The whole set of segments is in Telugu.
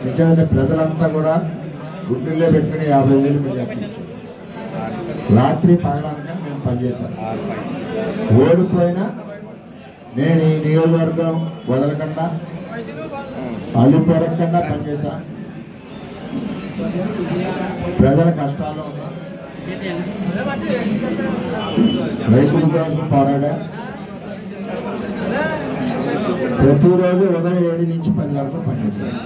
నిజంగా ప్రజలంతా కూడా గుడ్డుగా పెట్టుకుని యాభై వేలు మీరు లెక్కించారు రాత్రి పగలనక మేము పనిచేశాను ఓడిపోయినా నేను ఈ నియోజకవర్గం వదలకుండా అల్లు పెరగకుండా పనిచేశా ప్రజల కష్టాల్లో ఉన్నా రైతుల కోసం పోరాడా ప్రతిరోజు ఉదయం ఏడు నుంచి పది వరకు పనిచేశాను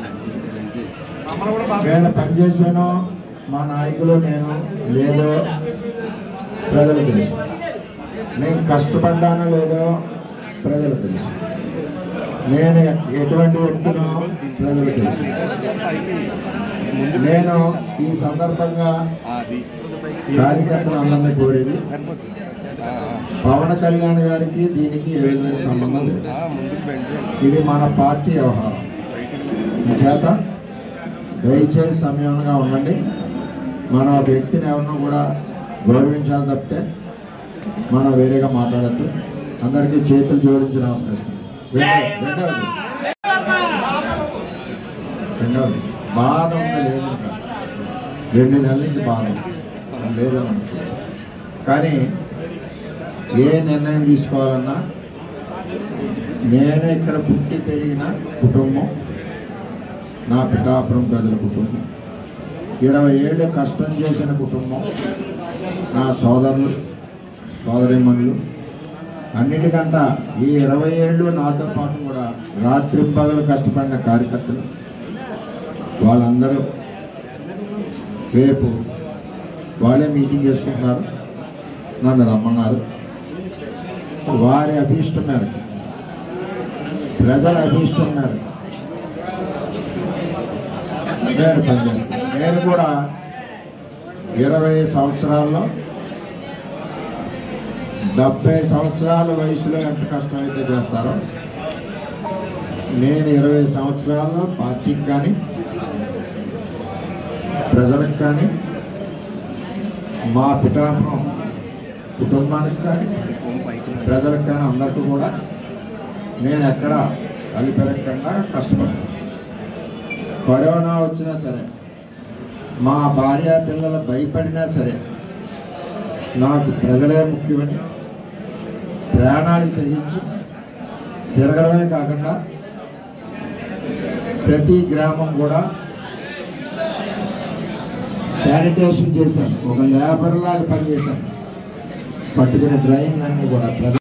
నేను పనిచేశాను మా నాయకులు నేను లేదో ప్రజలు తెలుసు నేను కష్టపడ్డానో లేదో ప్రజలు తెలుసు నేను ఎటువంటి వ్యక్తినో ప్రజలు తెలుసు నేను ఈ సందర్భంగా కార్యకర్తలు అందరినీ కోరేది పవన్ కళ్యాణ్ గారికి దీనికి ఏ విధమైన సంబంధం లేదు ఇది మన పార్టీ వ్యవహారం ఈ చేత దయచేసి సమయంగా ఉండండి మన వ్యక్తిని ఎవరినో కూడా గౌరవించాలి తప్పితే మనం వేరేగా మాట్లాడద్దు అందరికీ చేతులు జోడించి నమస్కరిస్తాం రెండవది రెండవది బాధ ఉంది లేదు ఇంకా. రెండు నెలల నుంచి బాధ ఉంది. లేదని అనుకో. కానీ ఏ నిర్ణయం తీసుకోవాలన్నా నేను ఇక్కడ పుట్టి పెరిగిన కుటుంబం నా పిఠాపురం ప్రజల కుటుంబం ఇరవై ఏళ్ళు కష్టం చేసిన కుటుంబం నా సోదరులు సోదరిమణులు అన్నిటికంట ఈ ఇరవై ఏళ్ళు నాతో పాటు కూడా రాత్రి పగలు కష్టపడిన కార్యకర్తలు వాళ్ళందరూ రేపు వాళ్ళే మీటింగ్ చేసుకుంటున్నారు నన్ను రమ్మన్నారు వారి అభీష్టం మేరకు ప్రజల అభీష్టం మేరకు నేను పనిచేస్తాను నేను కూడా ఇరవై సంవత్సరాల్లో డెబ్బై సంవత్సరాల వయసులో ఎంత కష్టమైతే చేస్తారో నేను ఇరవై సంవత్సరాల్లో పార్టీకి కానీ ప్రజలకు కానీ మా పిఠాపురం కుటుంబానికి కానీ ప్రజలకు కానీ అందరికీ కూడా నేను ఎక్కడ కలిపెరగకుండా కష్టపడ్డాను కరోనా వచ్చినా సరే మా భార్య పిల్లలు భయపడినా సరే నాకు ప్రజలే ముఖ్యమని ప్రయాణాలు తెగించి తిరగడమే కాకుండా ప్రతి గ్రామం కూడా శానిటేషన్ చేశాను ఒక లేబర్ లాగా పనిచేశాను పట్టుకున్న డ్రైవింగ్ అన్నీ కూడా ప్రజ